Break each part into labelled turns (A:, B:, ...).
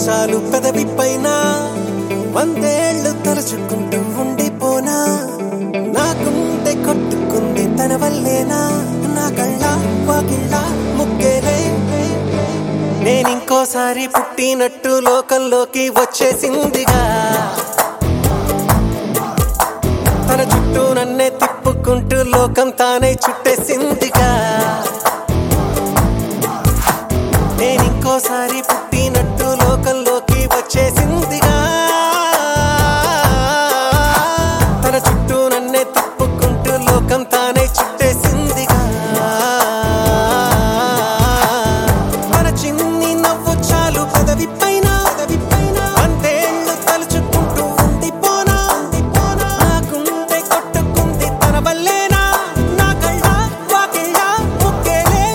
A: చాలు పెదవి పైన వందేళ్లు తలుచుకుంటూ ఉండిపోనా నా గుండె కొట్టుకుంది తన వల్లేనా నా కళ్ళ వాకిళ్ళ ముక్కేలే నేనింకోసారి పుట్టినట్టు లోకంలోకి వచ్చేసిందిగా తన చుట్టూ నన్నే తిప్పుకుంటూ లోకం తానే చుట్టేసిందిగా నేనింకోసారి పుట్టినట్టు లోకంలోకి వచ్చేసిందిగా తన చుట్టూ నన్నే తిప్పుకుంటూ లోకం తానే చుట్టేసిందిగా మన చిన్ని నవ్వు చాలు పెదవి పైన పెదవి పైన అంతేళ్ళు తలుచుకుంటూ ఉండిపోనా ఉండిపోనా నా గుండె కొట్టుకుంది తన వల్లేనా నా కళ్ళ వాకిళ్ళ ముక్కేలే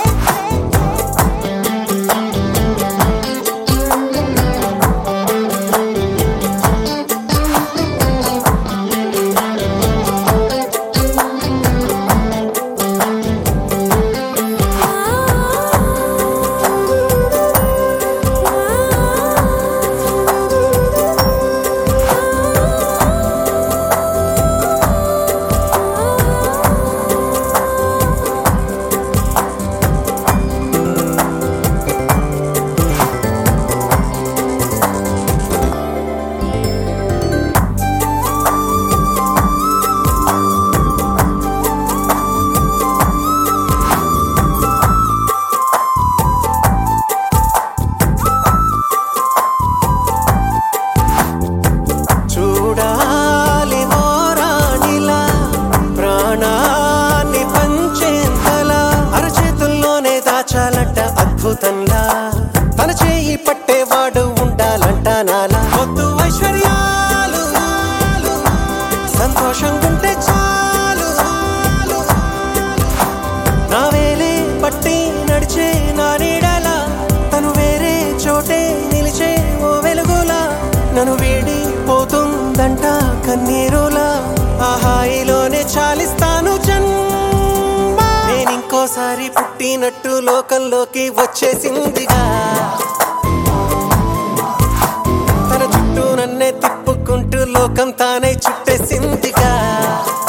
A: చూడాలి ఓ రాణిలా ప్రాణాన్ని పంచేంతలా అరచేతుల్లోనే దాచాలంట అద్భుతంలా తన చేయి పట్టేవాడు ఉండాలంట నాలా వద్దు ఐశ్వర్యాలు సంతోషంగుంటే చాలు నా వేలే పట్టి నడిచే నా నీడలా తను వేరే చోటే నిలిచే ఓ వెలుగులా నన్ను వీడి పోతుందంట కన్నీరులా ఆ హాయిలోనే చాలిస్తాను జన్మ నేనింకోసారి పుట్టినట్టు లోకంలోకి వచ్చేసిందిగా తన చుట్టూ నన్నే తిప్పుకుంటూ లోకం తానే చుట్టేసిందిగా